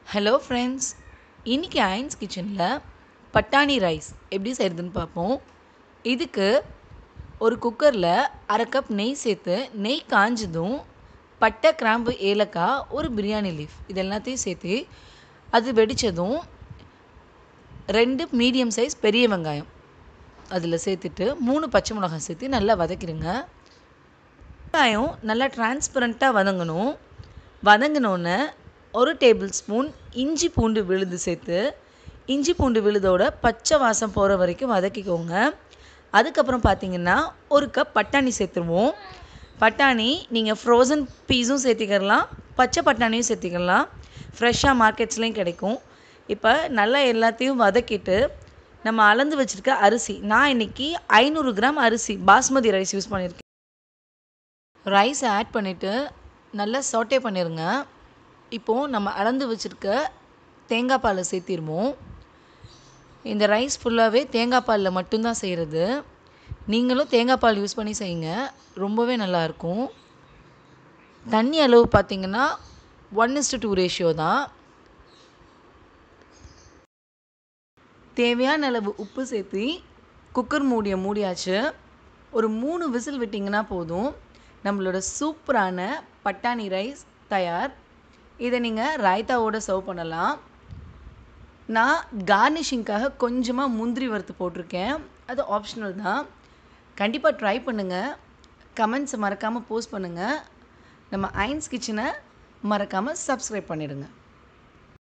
hello friends இன்றைக்கி ions கிச்சனில் பட்டாணி ரைஸ் எப்படி செய்கிறதுன்னு பார்ப்போம் இதுக்கு ஒரு குக்கரில் அரை கப் நெய் சேர்த்து நெய் காஞ்சதும் பட்டை கிராம்பு ஏலக்காய் ஒரு பிரியாணி லீஃப் இது எல்லாத்தையும் சேர்த்து அது வெடித்ததும் ரெண்டு மீடியம் சைஸ் பெரிய வெங்காயம் அதில் சேர்த்துட்டு மூணு பச்சை மிளகாய் சேர்த்து நல்லா வதக்கிடுங்க வெங்காயம் நல்லா டிரான்ஸ்பரண்ட்டாக வதங்கணும் வதங்கினோன்னே ஒரு டேபிள் ஸ்பூன் இஞ்சி பூண்டு விழுது சேர்த்து இஞ்சி பூண்டு விழுதோட பச்சை வாசம் போகிற வரைக்கும் வதக்கிக்கோங்க அதுக்கப்புறம் பார்த்தீங்கன்னா ஒரு கப் பட்டாணி சேர்த்துருவோம் பட்டாணி நீங்கள் ஃப்ரோசன் பீஸும் சேர்த்திக்கலாம் பச்சை பட்டாணியும் சேர்த்திக்கலாம் ஃப்ரெஷ்ஷாக மார்க்கெட்ஸ்லேயும் கிடைக்கும் இப்போ நல்லா எல்லாத்தையும் வதக்கிட்டு நம்ம அளந்து வச்சுருக்க அரிசி நான் இன்றைக்கி ஐநூறு கிராம் அரிசி பாஸ்மதி ரைஸ் யூஸ் பண்ணியிருக்கேன் ரைஸ் ஆட் பண்ணிவிட்டு நல்லா சாட்டே பண்ணிடுங்க இப்போது நம்ம அளந்து வச்சுருக்க தேங்காய் பாலை சேர்த்திருவோம் இந்த ரைஸ் ஃபுல்லாகவே தேங்காய் பாலில் மட்டும்தான் செய்கிறது நீங்களும் தேங்காய் பால் யூஸ் பண்ணி செய்யுங்க ரொம்பவே நல்லாயிருக்கும் தண்ணி அளவு பார்த்திங்கன்னா ஒன் இஸ்டு டூ ரேஷியோ தான் தேவையான அளவு உப்பு சேர்த்து குக்கர் மூடியை மூடியாச்சு ஒரு மூணு விசில் விட்டிங்கன்னா போதும் நம்மளோட சூப்பரான பட்டாணி ரைஸ் தயார் இதை நீங்கள் ராய்த்தாவோடு சர்வ் பண்ணலாம் நான் கார்னிஷிங்காக கொஞ்சமாக முந்திரி வறுத்து போட்டிருக்கேன் அது ஆப்ஷனல் தான் கண்டிப்பாக ட்ரை பண்ணுங்கள் கமெண்ட்ஸை மறக்காமல் போஸ்ட் பண்ணுங்கள் நம்ம ஐன்ஸ் கிச்சனை மறக்காமல் சப்ஸ்கிரைப் பண்ணிடுங்க